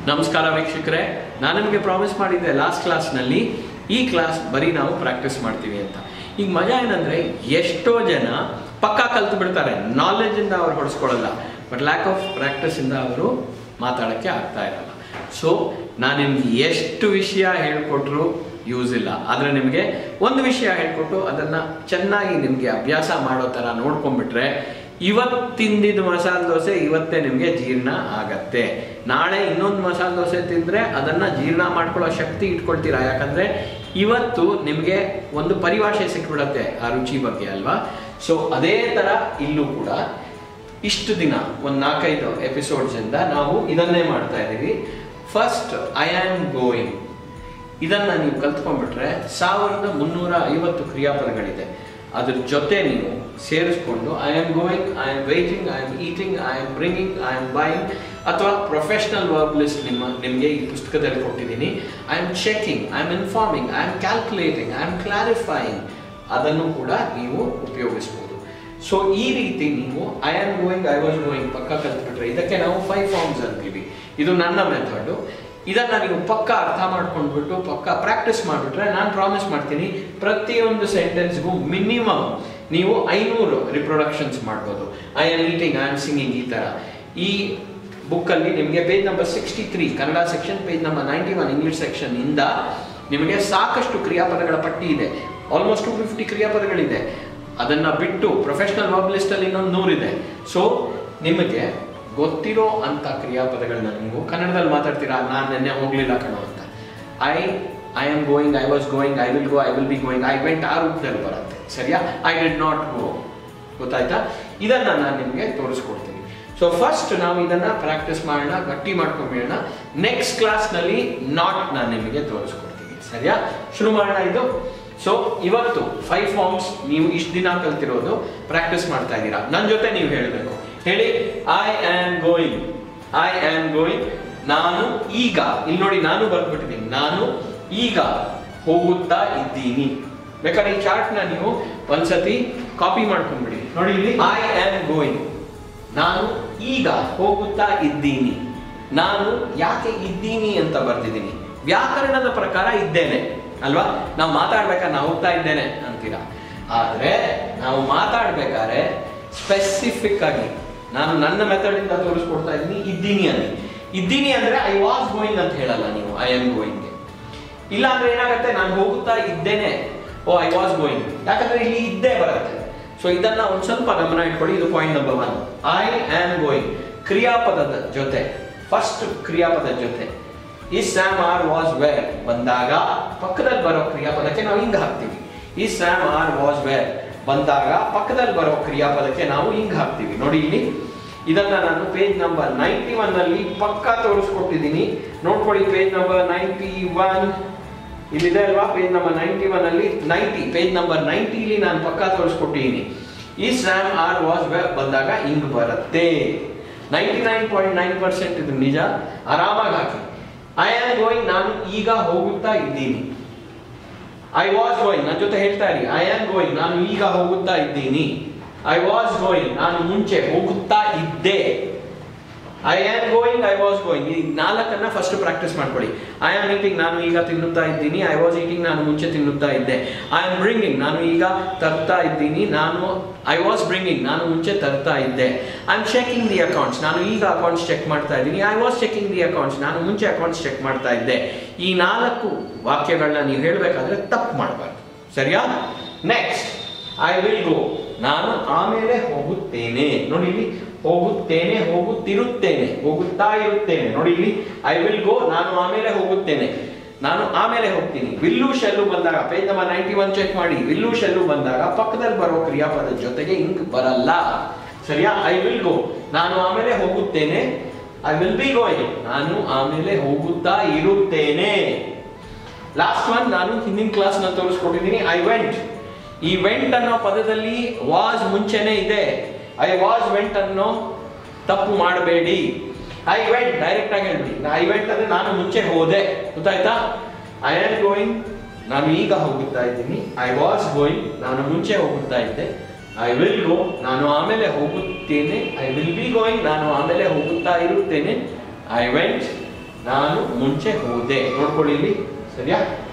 ನಮಸ್ಕಾರ ವೀಕ್ಷಕರೇ ನಾನು ನಿಮಗೆ ಪ್ರಾಮಿಸ್ ಮಾಡಿದ್ದೆ ಲಾಸ್ಟ್ ಕ್ಲಾಸ್ನಲ್ಲಿ ಈ ಕ್ಲಾಸ್ ಬರೀ ನಾವು ಪ್ರಾಕ್ಟೀಸ್ ಮಾಡ್ತೀವಿ ಅಂತ ಈಗ ಮಜಾ ಏನಂದ್ರೆ ಎಷ್ಟೋ ಜನ ಪಕ್ಕಾ ಕಲ್ತು ಬಿಡ್ತಾರೆ ನಾಲೆಜಿಂದ ಅವ್ರು ಹೊಡೆಸ್ಕೊಳ್ಳಲ್ಲ ಬಟ್ ಲ್ಯಾಕ್ ಆಫ್ ಪ್ರಾಕ್ಟೀಸಿಂದ ಅವರು ಮಾತಾಡೋಕ್ಕೆ ಆಗ್ತಾ ಇರಲ್ಲ ಸೊ ನಾನು ನಿಮ್ಗೆ ಎಷ್ಟು ವಿಷಯ ಹೇಳ್ಕೊಟ್ರು ಯೂಸ್ ಇಲ್ಲ ಆದರೆ ನಿಮಗೆ ಒಂದು ವಿಷಯ ಹೇಳ್ಕೊಟ್ಟು ಅದನ್ನು ಚೆನ್ನಾಗಿ ನಿಮಗೆ ಅಭ್ಯಾಸ ಮಾಡೋ ಥರ ನೋಡ್ಕೊಂಡ್ಬಿಟ್ರೆ ಇವತ್ತಿಂದಿದ್ದು ಮಸಾಲೆ ದೋಸೆ ಇವತ್ತೇ ನಿಮಗೆ ಜೀರ್ಣ ಆಗತ್ತೆ ನಾಳೆ ಇನ್ನೊಂದು ಮಸಾಲೆ ದೋಸೆ ತಿಂದರೆ ಅದನ್ನು ಜೀರ್ಣ ಮಾಡ್ಕೊಳ್ಳೋ ಶಕ್ತಿ ಇಟ್ಕೊಳ್ತೀರಾ ಯಾಕಂದರೆ ಇವತ್ತು ನಿಮಗೆ ಒಂದು ಪರಿಭಾಷೆ ಸಿಕ್ಬಿಡತ್ತೆ ಆ ರುಚಿ ಬಗ್ಗೆ ಅಲ್ವಾ ಸೊ ಅದೇ ಥರ ಇಲ್ಲೂ ಕೂಡ ಇಷ್ಟು ದಿನ ಒಂದು ನಾಲ್ಕೈದು ಎಪಿಸೋಡ್ಸ್ ಇಂದ ನಾವು ಇದನ್ನೇ ಮಾಡ್ತಾ ಇದ್ದೀವಿ ಫಸ್ಟ್ ಐ ಆಮ್ ಗೋಯಿಂಗ್ ಇದನ್ನ ನೀವು ಕಲ್ತ್ಕೊಂಡ್ಬಿಟ್ರೆ ಸಾವಿರದ ಮುನ್ನೂರ ಐವತ್ತು ಕ್ರಿಯಾಪದಗಳಿದೆ ಅದ್ರ ಜೊತೆ ನೀವು ಸೇರಿಸ್ಕೊಂಡು I am going I am waiting I am eating I am bringing I am buying ಅಥವಾ ಪ್ರೊಫೆಷನಲ್ ವರ್ಬ್ ಲಿಸ್ಟ್ ನಿಮ್ಮ ನಿಮಗೆ ಈ ಪುಸ್ತಕದಲ್ಲಿ ಕೊಟ್ಟಿದ್ದೀನಿ I am checking I am informing I am calculating I am clarifying ಅದನ್ನು ಕೂಡ ನೀವು ಉಪಯೋಗಿಸ್ಬೋದು ಸೊ ಈ ರೀತಿ ನೀವು I am going I was going ಪಕ್ಕ ಕಲ್ತ್ಬಿಟ್ರೆ ಇದಕ್ಕೆ ನಾವು ಫೈವ್ ಫಾರ್ಮ್ಸ್ ಅಂತೀವಿ ಇದು ನನ್ನ ಮೆಥಡು ಇದನ್ನ ನೀವು ಪಕ್ಕ ಅರ್ಥ ಮಾಡ್ಕೊಂಡ್ಬಿಟ್ಟು ಪಕ್ಕ ಪ್ರಾಕ್ಟೀಸ್ ಮಾಡಿಬಿಟ್ರೆ ನಾನು ಪ್ರಾಮಿಸ್ ಮಾಡ್ತೀನಿ ಪ್ರತಿಯೊಂದು ಸೆಂಟೆನ್ಸ್ಗೂ ಮಿನಿಮಮ್ ನೀವು ಐನೂರು ರಿಪ್ರೊಡಕ್ಷನ್ಸ್ ಮಾಡ್ಬೋದು I am eating I am singing ಈ ಥರ ಈ ಬುಕ್ಕಲ್ಲಿ ನಿಮಗೆ page number sixty three Kannada section page number ninety one English section ಇಂದ ನಿಮಗೆ ಸಾಕಷ್ಟು ಕ್ರಿಯಾಪದಗಳ ಪಟ್ಟಿ ಇದೆ ಆಲ್ಮೋಸ್ಟ್ ಟು ಫಿಫ್ಟಿ ಕ್ರಿಯಾಪದಗಳಿದೆ ಅದನ್ನ ಬಿಟ್ಟು ಪ್ರೊಫೆಷನಲ್ ವರ್ಬ್ ಲಿಸ್ಟ್ ಅಲ್ಲಿ ಇನ್ನೊಂದು ನೂರಿದೆ ಸೊ ನಿಮಗೆ ಗೊತ್ತಿರೋ ಅಂತ ಕ್ರಿಯಾಪದಗಳನ್ನ ನೀವು ಕನ್ನಡದಲ್ಲಿ ಮಾತಾಡ್ತೀರಾ ನಾನು ನೆನ್ನೆ ಹೋಗ್ಲಿಲ್ಲ ಕಣೋ ಅಂತ I I am going I was going I will go I will be going I went ಆ ರೂಪದಲ್ಲಿ ಬರುತ್ತೆ ಸರಿಯಾ ಐ ಡಿಡ್ ನಾಟ್ ಗೋ ಗೊತ್ತಾಯ್ತಾ ಇದನ್ನ ನಾನು ನಿಮಗೆ ತೋರಿಸ್ಕೊಡ್ತೀನಿ ಸೊ ಫಸ್ಟ್ ನಾವು ಇದನ್ನ ಪ್ರಾಕ್ಟೀಸ್ ಮಾಡೋಣ ಗಟ್ಟಿ ಮಾಡ್ಕೊಂಡ್ಬಿಡೋಣ ನೆಕ್ಸ್ಟ್ ಕ್ಲಾಸ್ನಲ್ಲಿ ನಾಟ್ ನಾನು ನಿಮಗೆ ತೋರಿಸ್ಕೊಡ್ತೀನಿ ಸರಿಯಾ ಶುರು ಮಾಡೋಣ ಇದು ಸೊ ಇವತ್ತು ಫೈವ್ ಫಾರ್ಮ್ಸ್ ನೀವು ಇಷ್ಟು ದಿನ ಕಲ್ತಿರೋದು ಪ್ರಾಕ್ಟೀಸ್ ಮಾಡ್ತಾ ಇದ್ದೀರಾ ನನ್ನ ಜೊತೆ ನೀವು ಹೇಳಬೇಕು ಹೇಳಿ I am going I am going ನಾನು ಈಗ ಇಲ್ಲಿ ನೋಡಿ ನಾನು ಬರ್ಬಿಟ್ಟಿದ್ದೀನಿ ನಾನು ಈಗ ಹೋಗುತ್ತಾ ಇದ್ದೀನಿ ಬೇಕಾದ್ರೆ ಈ ಚಾರ್ಟ್ನ ನೀವು ಒಂದ್ಸತಿ ಕಾಪಿ ಮಾಡ್ಕೊಂಡ್ಬಿಡಿ ನೋಡಿ ಇಲ್ಲಿ ಐ ಆಮ್ ಗೋಯಿಂಗ್ ನಾನು ಈಗ ಹೋಗುತ್ತಾ ಇದ್ದೀನಿ ನಾನು ಯಾಕೆ ಇದ್ದೀನಿ ಅಂತ ಬರ್ತಿದ್ದೀನಿ ವ್ಯಾಕರಣದ ಪ್ರಕಾರ ಇದ್ದೇನೆ ಅಲ್ವಾ ನಾವು ಮಾತಾಡ್ಬೇಕಾದ್ರೆ ನಾವು ಹೋಗ್ತಾ ಇದ್ದೇನೆ ಅಂತೀರಾ ಆದ್ರೆ ನಾವು ಮಾತಾಡ್ಬೇಕಾದ್ರೆ ಸ್ಪೆಸಿಫಿಕ್ ಆಗಿ ನಾನು ನನ್ನ ಮೆಥಡ್ ಇಂದ ತೋರಿಸ್ಕೊಡ್ತಾ ಇದ್ದೀನಿ ಇದ್ದೀನಿ ಅಂತ ಇದ್ದೀನಿ ಅಂದ್ರೆ ಐ ವಾಸ್ ಗೋಯಿಂಗ್ ಅಂತ ಹೇಳಲ್ಲ ನೀವು ಐ ಆಮ್ ಗೋಯಿಂಗ್ ಇಲ್ಲ ಅಂದ್ರೆ ಏನಾಗುತ್ತೆ ನಾನು ಹೋಗುತ್ತಾ ಇದ್ದೇನೆ ಓ ಐ ವಾಸ್ ಗೋಯಿಂಗ್ ಯಾಕಂದ್ರೆ ಇಲ್ಲಿ ಇದ್ದೇ ಬರುತ್ತೆ ಸೊ ಇದನ್ನ ಒಂದ್ ಸ್ವಲ್ಪ ಗಮನ ಇಟ್ಕೊಳ್ಳಿ ಇದು point number one I am going ಕ್ರಿಯಾಪದದ ಜೊತೆ ಫಸ್ಟ್ ಕ್ರಿಯಾಪದದ ಜೊತೆ ಈ ಸ್ಯಾಮ್ ಆರ್ ವಾಸ್ ವೇರ್ ಬಂದಾಗ ಪಕ್ಕದಲ್ಲಿ ಬರೋ ಕ್ರಿಯಾಪದಕ್ಕೆ ನಾವು ಹಿಂಗ್ ಹಾಕ್ತೀವಿ ಈ ಸ್ಯಾಮ್ ಆರ್ ವಾಸ್ ವೇರ್ ಬಂದಾಗ ಪಕ್ಕದಲ್ಲಿ ಬರೋ ಕ್ರಿಯಾಪದಕ್ಕೆ ನಾವು ಹಿಂಗ್ ಹಾಕ್ತೀವಿ ನೋಡಿ ಇಲ್ಲಿ ಇದನ್ನ ನಾನು ಪೇಜ್ ನಂಬರ್ ನೈಂಟಿ ಒನ್ ಅಲ್ಲಿ ಪಕ್ಕ ತೋರಿಸ್ಕೊಟ್ಟಿದ್ದೀನಿ ನೋಡ್ಕೊಳ್ಳಿ ಪೇಜ್ ನಂಬರ್ ನೈಂಟಿ ಒನ್ ಇಲ್ಲಿದೆ ಅಲ್ವಾ ಪೇಜ್ ನಂಬರ್ ನೈಂಟಿ ಒನ್ ಅಲ್ಲಿ ನೈಂಟಿ ಪೇಜ್ ನಂಬರ್ ನೈಂಟಿಲಿ ನಾನು ಪಕ್ಕ ತೋರಿಸ್ಕೊಟ್ಟಿದ್ದೀನಿ ಈ ಸ್ಯಾಮ್ ಆರ್ ವಾಸ್ ವೇರ್ ಬಂದಾಗ ಹಿಂಗ್ ಬರುತ್ತೆ ninety nine point nine percent ಇದು ನಿಜ ಆರಾಮಾಗಿ ಹಾಕಿ ಐ ಆಮ್ ಗೋಯಿಂಗ್ ನಾನು ಈಗ ಹೋಗುತ್ತಾ ಇದ್ದೀನಿ ಐ ವಾಸ್ ಗೋಯಿಂಗ್ ನನ್ನ ಜೊತೆ ಹೇಳ್ತಾ ಇರಿ ಐ ಆಮ್ ಗೋಯಿಂಗ್ ನಾನು ಈಗ ಹೋಗುತ್ತಾ ಇದ್ದೀನಿ ಐ ವಾಸ್ ಗೋಯಿಂಗ್ ನಾನು ಮುಂಚೆ ಹೋಗುತ್ತಾ ಇದ್ದೆ I am going I was going ಈ ನಾಲ್ಕನ್ನ ಫಸ್ಟ್ ಪ್ರಾಕ್ಟೀಸ್ ಮಾಡ್ಕೊಳ್ಳಿ ಐ ಆಮ್ ಈಟಿಂಗ್ ನಾನು ಈಗ ತಿನ್ನುತ್ತಾ ಇದ್ದೀನಿ ಐ ವಾಸ್ ಈಟಿಂಗ್ ನಾನು ಮುಂಚೆ ತಿನ್ನುತ್ತಾ ಇದ್ದೆ ಐ ಆಮ್ ಬ್ರಿಂಗಿಂಗ್ ನಾನು ಈಗ ತರ್ತಾ ಇದ್ದೀನಿ ನಾನು ಐ ವಾಸ್ ಬ್ರಿಂಗಿಂಗ್ ನಾನು ಮುಂಚೆ ತರ್ತಾ ಇದ್ದೆ I am checking the accounts ನಾನು ಈಗ ಅಕೌಂಟ್ಸ್ ಚೆಕ್ ಮಾಡ್ತಾ ಇದ್ದೀನಿ I was checking the accounts ನಾನು ಮುಂಚೆ ಅಕೌಂಟ್ಸ್ ಚೆಕ್ ಮಾಡ್ತಾ ಇದ್ದೆ ಈ ನಾಲ್ಕು ವಾಕ್ಯಗಳನ್ನ ನೀವು ಹೇಳಬೇಕಾದ್ರೆ ತಪ್ಪು ಮಾಡಬಾರ್ದು ಸರಿಯಾ ನೆಕ್ಸ್ಟ್ ಐ ವಿಲ್ ಗೋ ನಾನು ಆಮೇಲೆ ಹೋಗುತ್ತೇನೆ ನೋಡಿ ಇಲ್ಲಿ ಹೋಗುತ್ತೇನೆ ಹೋಗುತ್ತಿರುತ್ತೇನೆ ಹೋಗುತ್ತಾ ಇರುತ್ತೇನೆ ನೋಡಿ ಇಲ್ಲಿ ಐ ವಿಲ್ ಗೋ ನಾನು ಆಮೇಲೆ ಹೋಗುತ್ತೇನೆ ನಾನು ಆಮೇಲೆ ಹೋಗ್ತೀನಿ ವಿಲ್ಲು ಶೆಲ್ಲು ಬಂದಾಗ page number ninety one check ಮಾಡಿ ವಿಲ್ಲು ಶೆಲ್ಲು ಬಂದಾಗ ಪಕ್ಕದಲ್ಲಿ ಬರೋ ಕ್ರಿಯಾಪದ ಜೊತೆಗೆ ಇಂಕ್ ಬರಲ್ಲ ಸರಿಯಾ ಐ ವಿಲ್ ಗೋ ನಾನು ಆಮೇಲೆ ಹೋಗುತ್ತೇನೆ ಐ ವಿಲ್ ಬಿ ಗೋಯಿಂಗ್ ನಾನು ಆಮೇಲೆ ಹೋಗುತ್ತಾ ಇರುತ್ತೇನೆ ಲಾಸ್ಟ್ ಒನ್ ನಾನು ಹಿಂದಿನ ಕ್ಲಾಸ್ ನ ತೋರಿಸ್ಕೊಟ್ಟಿದ್ದೀನಿ ಐ ವೆಂಟ್ ಈ ವೆಂಟ್ ಅನ್ನೋ ಪದದಲ್ಲಿ ವಾಸ್ ಮುಂಚೆನೆ ಇದೆ ಐ ವಾಸ್ ವೆಂಟ್ ಅನ್ನೋ ತಪ್ಪು ಮಾಡಬೇಡಿ ಐ ವೆಂಟ್ ಡೈರೆಕ್ಟ್ ಆಗಿ ಹೇಳ್ಬಿಡಿ ಐ ವೆಂಟ್ ಅಂದ್ರೆ ನಾನು ಮುಂಚೆ ಹೋದೆ ಗೊತ್ತಾಯ್ತಾ ಐ ಆಮ್ ಗೋಯಿಂಗ್ ನಾನು ಈಗ ಹೋಗುತ್ತಾ ಇದ್ದೀನಿ ಐ ವಾಸ್ ಗೋಯಿಂಗ್ ನಾನು ಮುಂಚೆ ಹೋಗುತ್ತಾ ಇದ್ದೆ ಐ ವಿಲ್ ಗೋ ನಾನು ಆಮೇಲೆ ಹೋಗುತ್ತೇನೆ ಐ ವಿಲ್ ಬಿ ಗೋಯಿಂಗ್ ನಾನು ಆಮೇಲೆ ಹೋಗುತ್ತಾ ಇರುತ್ತೇನೆ ಐ ವೆಂಟ್ ನಾನು ಮುಂಚೆ ಹೋದೆ ನೋಡ್ಕೊಳ್ಳಿ ಇಲ್ಲಿ ಸರಿಯಾ